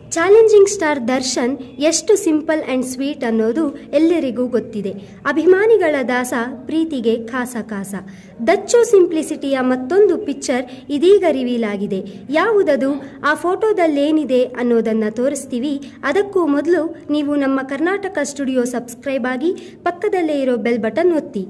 challenging star Darshan ಎಷ್ಟು simple and sweet ಅನ್ನೋದು ಎಲ್ಲರಿಗೂ ಗೊತ್ತಿದೆ ಅಭಿಮಾನಿಗಳ ದಾಸ ಪ್ರೀತಿಗೆ ಖಾಸ ಖಾಸ ದಚ್ಚು ಸಿಂಪ್ಲಿಸಿಟಿಯ ಮತ್ತೊಂದು ಪಿಕ್ಚರ್ ಇದೀಗ ರಿವೀಲ್ ಆಗಿದೆ ಯಾವುದದು ಆ ಫೋಟೋದಲ್ಲೇನಿದೆ ಅನ್ನೋದನ್ನು ತೋರಿಸ್ತೀವಿ ಅದಕ್ಕೂ ಮೊದಲು ನೀವು ನಮ್ಮ ಕರ್ನಾಟಕ ಸ್ಟುಡಿಯೋ ಸಬ್ಸ್ಕ್ರೈಬ್ ಆಗಿ ಪಕ್ಕದಲ್ಲೇ ಇರೋ ಬೆಲ್ ಬಟನ್ ಒತ್ತಿ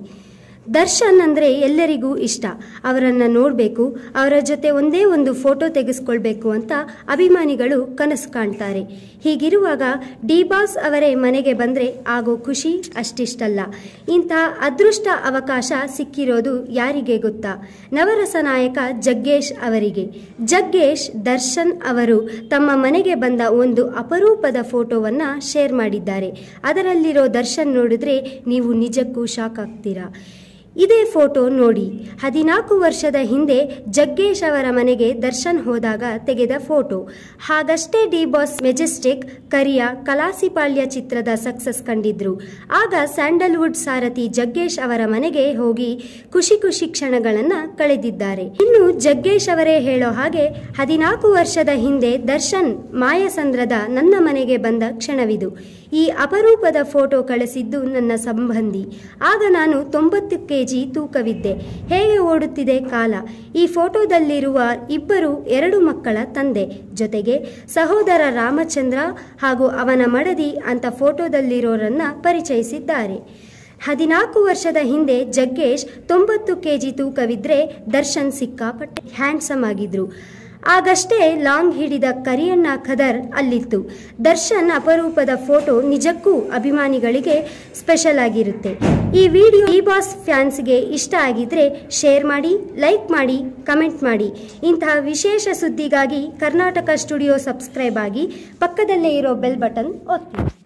ದರ್ಶನ್ ಅಂದರೆ ಎಲ್ಲರಿಗೂ ಇಷ್ಟ ಅವರನ್ನು ನೋಡಬೇಕು ಅವರ ಜೊತೆ ಒಂದೇ ಒಂದು ಫೋಟೋ ತೆಗೆಸ್ಕೊಳ್ಬೇಕು ಅಂತ ಅಭಿಮಾನಿಗಳು ಕನಸು ಕಾಣ್ತಾರೆ ಹೀಗಿರುವಾಗ ಡಿ ಬಾಸ್ ಅವರೇ ಮನೆಗೆ ಬಂದರೆ ಆಗೋ ಖುಷಿ ಅಷ್ಟಿಷ್ಟಲ್ಲ ಇಂಥ ಅದೃಷ್ಟ ಅವಕಾಶ ಸಿಕ್ಕಿರೋದು ಯಾರಿಗೆ ಗೊತ್ತಾ ನವರಸ ನಾಯಕ ಜಗ್ಗೇಶ್ ಅವರಿಗೆ ಜಗ್ಗೇಶ್ ದರ್ಶನ್ ಅವರು ತಮ್ಮ ಮನೆಗೆ ಬಂದ ಒಂದು ಅಪರೂಪದ ಫೋಟೋವನ್ನು ಶೇರ್ ಮಾಡಿದ್ದಾರೆ ಅದರಲ್ಲಿರೋ ದರ್ಶನ್ ನೋಡಿದ್ರೆ ನೀವು ನಿಜಕ್ಕೂ ಶಾಕ್ ಆಗ್ತೀರಾ ಇದೇ ಫೋಟೋ ನೋಡಿ ಹದಿನಾಲ್ಕು ವರ್ಷದ ಹಿಂದೆ ಜಗ್ಗೇಶ್ ಅವರ ಮನೆಗೆ ದರ್ಶನ್ ಹೋದಾಗ ತೆಗೆದ ಫೋಟೋ ಹಾಗಷ್ಟೇ D boss Majestic Kariya Kalasipalya ಚಿತ್ರದ ಸಕ್ಸಸ್ ಕಂಡಿದ್ರು ಆಗ ಸ್ಯಾಂಡಲ್ವುಡ್ ಸಾರಥಿ ಜಗ್ಗೇಶ್ ಅವರ ಮನೆಗೆ ಹೋಗಿ ಖುಷಿ ಖುಷಿ ಕ್ಷಣಗಳನ್ನು ಕಳೆದಿದ್ದಾರೆ ಇನ್ನು ಜಗ್ಗೇಶ್ ಅವರೇ ಹೇಳೋ ಹಾಗೆ ಹದಿನಾಲ್ಕು ವರ್ಷದ ಹಿಂದೆ ದರ್ಶನ್ ಮಾಯಸಂದ್ರದ ನನ್ನ ಮನೆಗೆ ಬಂದ ಕ್ಷಣವಿದು ಈ ಅಪರೂಪದ ಫೋಟೋ ಕಳಿಸಿದ್ದು ನನ್ನ ಸಂಬಂಧಿ ಆಗ ನಾನು ತೊಂಬತ್ತು ಕೆಜಿ ತೂಕವಿದ್ದೆ ಹೇಗೆ ಓಡುತ್ತಿದೆ ಕಾಲ ಈ ಫೋಟೋದಲ್ಲಿರುವ ಇಬ್ಬರು ಎರಡು ಮಕ್ಕಳ ತಂದೆ ಜೊತೆಗೆ ಸಹೋದರ ರಾಮಚಂದ್ರ ಹಾಗೂ ಅವನ ಮಡದಿ ಅಂತ ಫೋಟೋದಲ್ಲಿರೋರನ್ನ ಪರಿಚಯಿಸಿದ್ದಾರೆ ಹದಿನಾಲ್ಕು ವರ್ಷದ ಹಿಂದೆ ಜಗ್ಗೇಶ್ ತೊಂಬತ್ತು ಕೆಜಿ ತೂಕವಿದ್ರೆ ದರ್ಶನ್ ಸಿಕ್ಕಾಪಟ್ಟೆ ಹ್ಯಾಂಡ್ಸಮ್ ಆಗಿದ್ರು ಆಗಷ್ಟೇ ಲಾಂಗ್ ಹಿಡಿದ ಕರಿಯಣ್ಣ ಖದರ್ ಅಲ್ಲಿತ್ತು ದರ್ಶನ್ ಅಪರೂಪದ ಫೋಟೋ ನಿಜಕ್ಕೂ ಅಭಿಮಾನಿಗಳಿಗೆ ಸ್ಪೆಷಲ್ ಆಗಿರುತ್ತೆ ಈ ವಿಡಿಯೋ ಈ ಬಾಸ್ ಫ್ಯಾನ್ಸ್ಗೆ ಇಷ್ಟ ಆಗಿದ್ರೆ ಶೇರ್ ಮಾಡಿ ಲೈಕ್ ಮಾಡಿ ಕಮೆಂಟ್ ಮಾಡಿ ಇಂತಹ ವಿಶೇಷ ಸುದ್ದಿಗಾಗಿ ಕರ್ನಾಟಕ ಸ್ಟುಡಿಯೋ ಸಬ್ಸ್ಕ್ರೈಬ್ ಆಗಿ ಪಕ್ಕದಲ್ಲೇ ಇರೋ ಬೆಲ್ ಬಟನ್ ಒತ್ತಿ